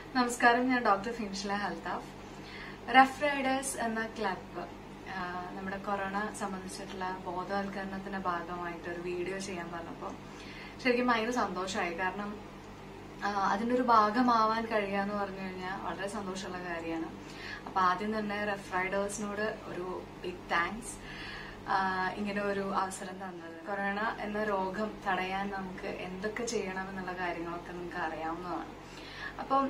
നമസ്കാരം ഞാൻ doctor Finshila Haltaf rough riders എന്ന ക്ലബ്ബ് നമ്മുടെ കൊറോണ സംബന്ധിച്ചിട്ടുള്ള ബോധവൽക്കരണത്തിന്റെ ഭാഗമായിട്ട് ഒരു വീഡിയോ ചെയ്യാൻ പറഞ്ഞപ്പോൾ ശരിക്കും ഭയങ്കര സന്തോഷമായി കാരണം ആ, അതിന്റെ ഒരു ഭാഗമാവാൻ കഴിയുക എന്ന് പറഞ്ഞു കഴിഞ്ഞാൽ വളരെ സന്തോഷമുള്ള കാര്യമാണ് അപ്പൊ ആദ്യം തന്നെ റഫ് റൈഡേഴ്സിനോട് ഒരു ബിഗ് താങ്ക്സ് ഇങ്ങനെ ഒരു അവസരം തന്നത് കൊറോണ എന്ന രോഗം തടയാൻ നമുക്ക് എന്തൊക്കെ ചെയ്യണം എന്നുള്ള കാര്യങ്ങളൊക്കെ നിങ്ങൾക്ക് അറിയാവുന്നതാണ് അപ്പം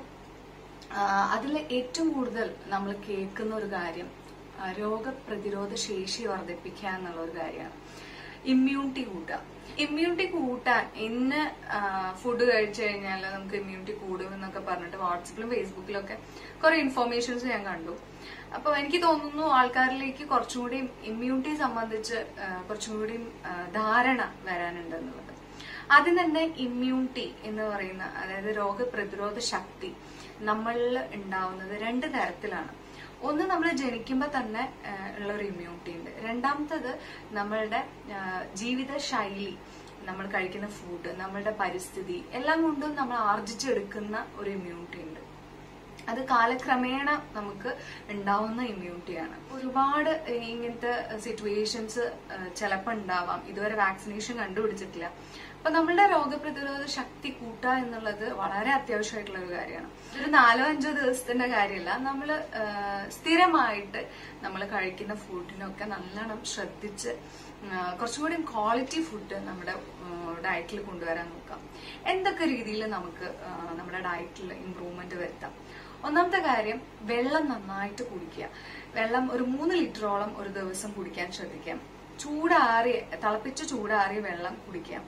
അതിൽ ഏറ്റവും കൂടുതൽ നമ്മൾ കേൾക്കുന്ന ഒരു കാര്യം ആ, രോഗപ്രതിരോധ ശേഷി വർദ്ധിപ്പിക്കുക എന്നുള്ള ഒരു കാര്യമാണ് ഇമ്മ്യൂണിറ്റി കൂട്ടുക ഇമ്മ്യൂണിറ്റി കൂട്ടാൻ ഇന്ന് ഫുഡ് കഴിച്ചു കഴിഞ്ഞാൽ നമുക്ക് ഇമ്മ്യൂണിറ്റി കൂടും എന്നൊക്കെ പറഞ്ഞിട്ട് വാട്സപ്പിലും ഫേസ്ബുക്കിലും ഒക്കെ കുറെ ഇൻഫോർമേഷൻസ് ഞാൻ കണ്ടു അപ്പൊ എനിക്ക് തോന്നുന്നു ആൾക്കാരിലേക്ക് കുറച്ചും കൂടി ഇമ്മ്യൂണിറ്റി സംബന്ധിച്ച് ആ, കുറച്ചും കൂടി ആ, ധാരണ വരാനുണ്ട് എന്നുള്ളത് ആദ്യം തന്നെ ഇമ്മ്യൂണിറ്റി എന്ന് പറയുന്ന അതായത് രോഗപ്രതിരോധ ശക്തി നമ്മളിൽ ഉണ്ടാവുന്നത് രണ്ട് തരത്തിലാണ് ഒന്ന് നമ്മൾ ജനിക്കുമ്പോൾ തന്നെ ആ, ഉള്ള ഒരു ഇമ്മ്യൂണിറ്റി ഉണ്ട് രണ്ടാമത്തത് നമ്മളുടെ ആ, ജീവിത ശൈലി നമ്മൾ കഴിക്കുന്ന ഫുഡ് നമ്മളുടെ പരിസ്ഥിതി എല്ലാം കൊണ്ടും നമ്മൾ ആർജിച്ചെടുക്കുന്ന ഒരു ഇമ്മ്യൂണിറ്റി ഉണ്ട് അത് കാലക്രമേണ നമുക്ക് ഉണ്ടാവുന്ന ഇമ്മ്യൂണിറ്റിയാണ് ഒരുപാട് ഇങ്ങനത്തെ സിറ്റുവേഷൻസ് ചിലപ്പോൾ ഉണ്ടാവാം ഇതുവരെ വാക്സിനേഷൻ കണ്ടുപിടിച്ചിട്ടില്ല അപ്പൊ നമ്മളുടെ രോഗപ്രതിരോധ ശക്തി കൂട്ടുക എന്നുള്ളത് വളരെ അത്യാവശ്യമായിട്ടുള്ള ഒരു കാര്യമാണ് ഒരു നാലോ അഞ്ചോ ദിവസത്തിന്റെ കാര്യമല്ല നമ്മൾ സ്ഥിരമായിട്ട് നമ്മൾ കഴിക്കുന്ന ഫുഡിനൊക്കെ നല്ലോണം ശ്രദ്ധിച്ച് ആ, കുറച്ചും കൂടി ക്വാളിറ്റി ഫുഡ് നമ്മുടെ ഡയറ്റിൽ കൊണ്ടുവരാൻ നോക്കാം എന്തൊക്കെ രീതിയിൽ നമുക്ക് ആ, നമ്മുടെ ഡയറ്റിൽ ഇമ്പ്രൂവ്മെന്റ് വരുത്താം ഒന്നാമത്തെ കാര്യം വെള്ളം നന്നായിട്ട് കുടിക്കുക വെള്ളം ഒരു മൂന്ന് ലിറ്ററോളം ഒരു ദിവസം കുടിക്കാൻ ശ്രദ്ധിക്കാം ചൂടാറിയ തിളപ്പിച്ച് ചൂടാറിയ വെള്ളം കുടിക്കാം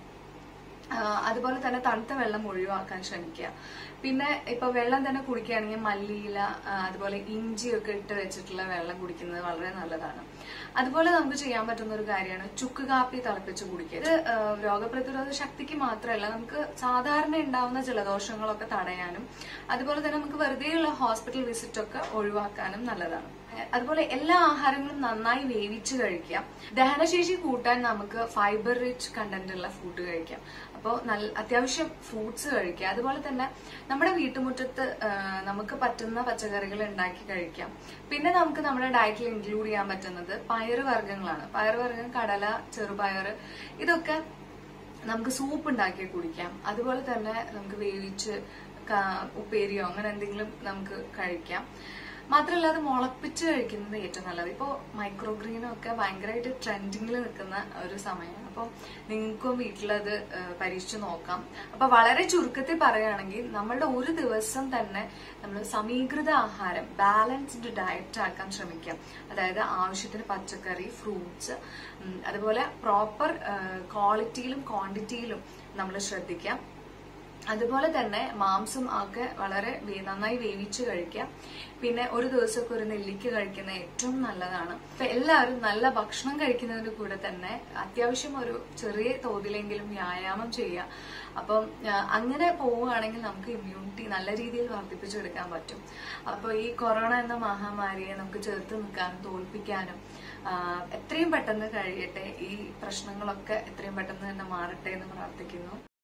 ആ, അതുപോലെ തന്നെ തണുത്ത വെള്ളം ഒഴിവാക്കാൻ ശ്രമിക്കുക പിന്നെ ഇപ്പൊ വെള്ളം തന്നെ കുടിക്കുകയാണെങ്കിൽ മല്ലിയില ആ, അതുപോലെ ഇഞ്ചിയൊക്കെ ഇട്ട് വെച്ചിട്ടുള്ള വെള്ളം കുടിക്കുന്നത് വളരെ നല്ലതാണ് അതുപോലെ നമുക്ക് ചെയ്യാൻ പറ്റുന്ന ഒരു കാര്യമാണ് ചുക്ക് കാപ്പി തിളപ്പിച്ച് കുടിക്കുക ഇത് ആ, രോഗപ്രതിരോധ ശക്തിക്ക് മാത്രമല്ല നമുക്ക് സാധാരണ ഉണ്ടാവുന്ന ജലദോഷങ്ങളൊക്കെ തടയാനും അതുപോലെ തന്നെ നമുക്ക് വെറുതെയുള്ള ഹോസ്പിറ്റൽ വിസിറ്റ് ഒക്കെ ഒഴിവാക്കാനും നല്ലതാണ് അതുപോലെ എല്ലാ ആഹാരങ്ങളും നന്നായി വേവിച്ച് കഴിക്കാം ദഹനശേഷി കൂട്ടാൻ നമുക്ക് ഫൈബർ റിച്ച് കണ്ടന്റ് ഉള്ള ഫുഡ് കഴിക്കാം അപ്പോൾ നല്ല അത്യാവശ്യം ഫ്രൂട്ട്സ് കഴിക്കുക അതുപോലെ തന്നെ നമ്മുടെ വീട്ടുമുറ്റത്ത് ആ, നമുക്ക് പറ്റുന്ന പച്ചക്കറികൾ ഉണ്ടാക്കി കഴിക്കാം പിന്നെ നമുക്ക് നമ്മുടെ ഡയറ്റിൽ ഇൻക്ലൂഡ് ചെയ്യാൻ പറ്റുന്നത് പയറ് വർഗ്ഗങ്ങളാണ് പയറ് വർഗ്ഗം കടല ചെറുപയർ ഇതൊക്കെ നമുക്ക് സൂപ്പ് ഉണ്ടാക്കി കുടിക്കാം അതുപോലെ തന്നെ നമുക്ക് വേവിച്ച് ക- ഉപ്പേരിയോ അങ്ങനെ എന്തെങ്കിലും നമുക്ക് കഴിക്കാം മാത്രമല്ല അത് മുളപ്പിച്ച് കഴിക്കുന്നത് ഏറ്റവും നല്ലത് ഇപ്പോൾ മൈക്രോഗ്രീനും ഒക്കെ ഭയങ്കരമായിട്ട് ട്രെൻഡിങ്ങിൽ നിൽക്കുന്ന ഒരു സമയമാണ് അപ്പോൾ നിങ്ങൾക്കും വീട്ടിലത് ഏഹ്, പരീക്ഷിച്ച് നോക്കാം അപ്പൊ വളരെ ചുരുക്കത്തിൽ പറയുകയാണെങ്കിൽ നമ്മളുടെ ഒരു ദിവസം തന്നെ നമ്മൾ സമീകൃത ആഹാരം ബാലൻസ്ഡ് ഡയറ്റ് ആക്കാൻ ശ്രമിക്കാം അതായത് ആവശ്യത്തിന് പച്ചക്കറി ഫ്രൂട്ട്സ് അതുപോലെ പ്രോപ്പർ ക്വാളിറ്റിയിലും ക്വാണ്ടിറ്റിയിലും നമ്മൾ ശ്രദ്ധിക്കാം അതുപോലെ തന്നെ മാംസം ഒക്കെ വളരെ വേ- നന്നായി വേവിച്ച് കഴിക്കാം പിന്നെ ഒരു ദിവസമൊക്കെ ഒരു നെല്ലിക്ക കഴിക്കുന്നത് ഏറ്റവും നല്ലതാണ് അപ്പൊ എല്ലാവരും നല്ല ഭക്ഷണം കഴിക്കുന്നതിന്റെ കൂടെ തന്നെ അത്യാവശ്യം ഒരു ചെറിയ തോതിലെങ്കിലും വ്യായാമം ചെയ്യുക അപ്പം ആ, അങ്ങനെ പോവുകയാണെങ്കിൽ നമുക്ക് ഇമ്മ്യൂണിറ്റി നല്ല രീതിയിൽ വർദ്ധിപ്പിച്ചെടുക്കാൻ പറ്റും അപ്പോൾ ഈ കൊറോണ എന്ന മഹാമാരിയെ നമുക്ക് ചെറുത്ത് നിൽക്കാനും തോൽപ്പിക്കാനും ആ, എത്രയും പെട്ടെന്ന് കഴിയട്ടെ ഈ പ്രശ്നങ്ങളൊക്കെ എത്രയും പെട്ടെന്ന് തന്നെ മാറട്ടെ എന്ന് പ്രാർത്ഥിക്കുന്നു